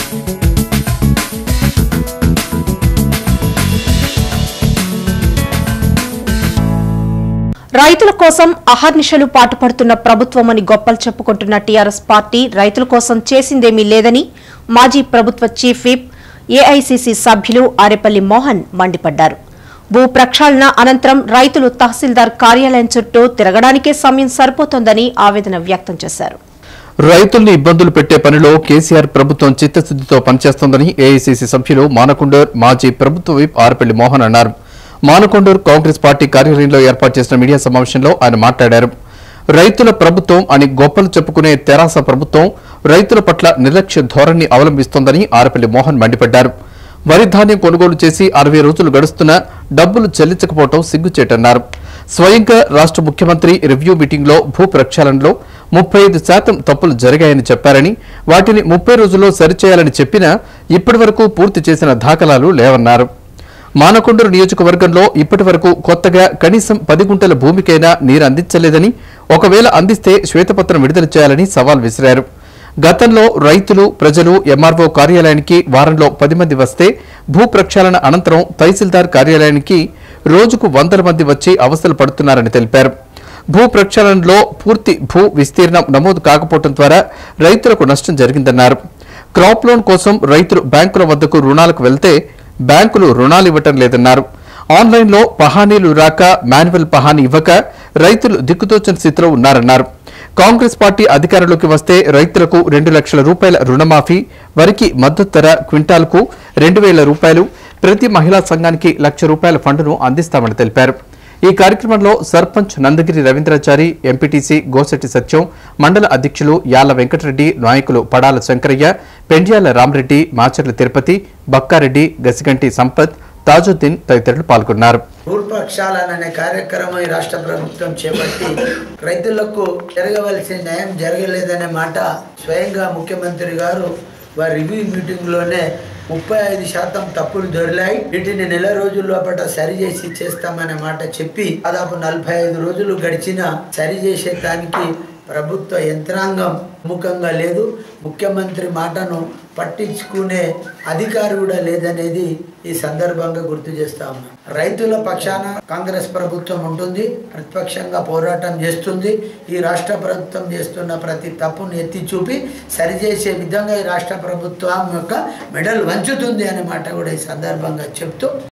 రైతుల కోసం అహర్నిశలు పాటుపడుతున్న ప్రభుత్వమని గొప్పలు చెప్పుకుంటున్న టీఆర్ఎస్ పార్టీ రైతుల కోసం చేసిందేమీ లేదని మాజీ ప్రభుత్వ చీఫ్ విప్ ఏఐసీసీ సభ్యులు ఆరేపల్లి మోహన్ మండిపడ్డారు భూ ప్రక్షాళన అనంతరం రైతులు తహసీల్దార్ కార్యాలయం చుట్టూ తిరగడానికే సమయం సరిపోతోందని ఆవేదన వ్యక్తం చేశారు రైతుల్ని ఇబ్బందులు పెట్టే పనిలో కేసీఆర్ ప్రభుత్వం చిత్తశుద్దితో పనిచేస్తోందని ఏఐసీసీ సభ్యులు మానకొండూర్ మాజీ ప్రభుత్వ విప్ ఆరపల్లి మోహన్ అన్నారు మానకొండూర్ కాంగ్రెస్ పార్టీ కార్యాలయంలో ఏర్పాటు చేసిన మీడియా సమావేశంలో ఆయన మాట్లాడారు రైతుల ప్రభుత్వం అని గొప్పలు చెప్పుకునే తెరాస ప్రభుత్వం రైతుల పట్ల నిర్లక్ష్య ధోరణి అవలంబిస్తోందని ఆరపల్లి మోహన్ మండిపడ్డారు వరి ధాన్యం కొనుగోలు చేసి అరవై రోజులు గడుస్తున్నా డబ్బులు చెల్లించకపోవడం సిగ్గుచేటన్నారు స్వయంగా రాష్ట్ర ముఖ్యమంత్రి రివ్యూ మీటింగ్లో భూ ప్రక్షాళనలో ముప్పై ఐదు శాతం తప్పులు జరిగాయని చెప్పారని వాటిని ముప్పై రోజుల్లో సరిచేయాలని చెప్పినా ఇప్పటి వరకు పూర్తి చేసిన దాఖలాలు లేవన్నారు మానకొండూరు నియోజకవర్గంలో ఇప్పటి వరకు కొత్తగా కనీసం పది గుంటల భూమికైనా నీరు అందించలేదని ఒకవేళ అందిస్తే శ్వేతపత్రం విడుదల చేయాలని సవాల్ విసిరారు గతంలో రైతులు ప్రజలు ఎంఆర్ఓ కార్యాలయానికి వారంలో పది మంది వస్తే భూ ప్రక్షాళన అనంతరం తహసీల్దార్ కార్యాలయానికి రోజుకు వందల మంది వచ్చి అవస్థలు పడుతున్నారని తెలిపారు భూ ప్రక్షాళనలో పూర్తి భూ విస్తీర్ణం నమోదు కాకపోవడం ద్వారా రైతులకు నష్టం జరిగిందన్నారు క్రాప్ లోన్ కోసం రైతులు బ్యాంకుల వద్దకు రుణాలకు వెళ్తే బ్యాంకులు రుణాలు ఇవ్వటం లేదన్నారు ఆన్లైన్లో పహానీలు రాక మాన్యువల్ పహానీ ఇవ్వక రైతులు దిక్కుతోచని స్థితిలో ఉన్నారన్నారు కాంగ్రెస్ పార్టీ అధికారంలోకి వస్తే రైతులకు రెండు లక్షల రూపాయల రుణమాఫీ వరికి మద్దతు ధర క్వింటాల్కు రెండు వేల రూపాయలు ప్రతి మహిళా సంఘానికి లక్ష రూపాయల ఫండును అందిస్తామని తెలిపారు ఈ కార్యక్రమంలో సర్పంచ్ నందగిరి రవీంద్రాచారి ఎంపీటీసీ గోసెట్టి సత్యం మండల అధ్యక్షులు యాళ్ల వెంకటరెడ్డి నాయకులు పడాల శంకరయ్య పెండ్యాల రామరెడ్డి మాచర్ల తిరుపతి బక్కారెడ్డి గసిగంటి సంపత్ తాజుద్దీన్ తదితరులు పాల్గొన్నారు భూప్రక్షాళన అనే కార్యక్రమం ఈ రాష్ట్ర ప్రభుత్వం చేపట్టి రైతులకు జరగవలసిన న్యాయం జరగలేదనే మాట స్వయంగా ముఖ్యమంత్రి గారు వారి రివ్యూ మీటింగ్లోనే ముప్పై ఐదు శాతం తప్పులు దొరిలాయి వీటిని నెల రోజుల లోపల సరి చేసి చేస్తామనే మాట చెప్పి దాదాపు నలభై ఐదు రోజులు గడిచిన సరి చేసే దానికి ప్రభుత్వ యంత్రాంగం ముఖంగా లేదు ముఖ్యమంత్రి మాటను పట్టించుకునే అధికారి కూడా లేదనేది ఈ సందర్భంగా గుర్తు చేస్తా ఉన్నాం రైతుల పక్షాన కాంగ్రెస్ ప్రభుత్వం ఉంటుంది ప్రతిపక్షంగా పోరాటం చేస్తుంది ఈ రాష్ట్ర ప్రభుత్వం చేస్తున్న ప్రతి తప్పును ఎత్తి చూపి సరిచేసే విధంగా ఈ రాష్ట్ర ప్రభుత్వం యొక్క మెడల్ వంచుతుంది అనే మాట కూడా ఈ సందర్భంగా చెప్తూ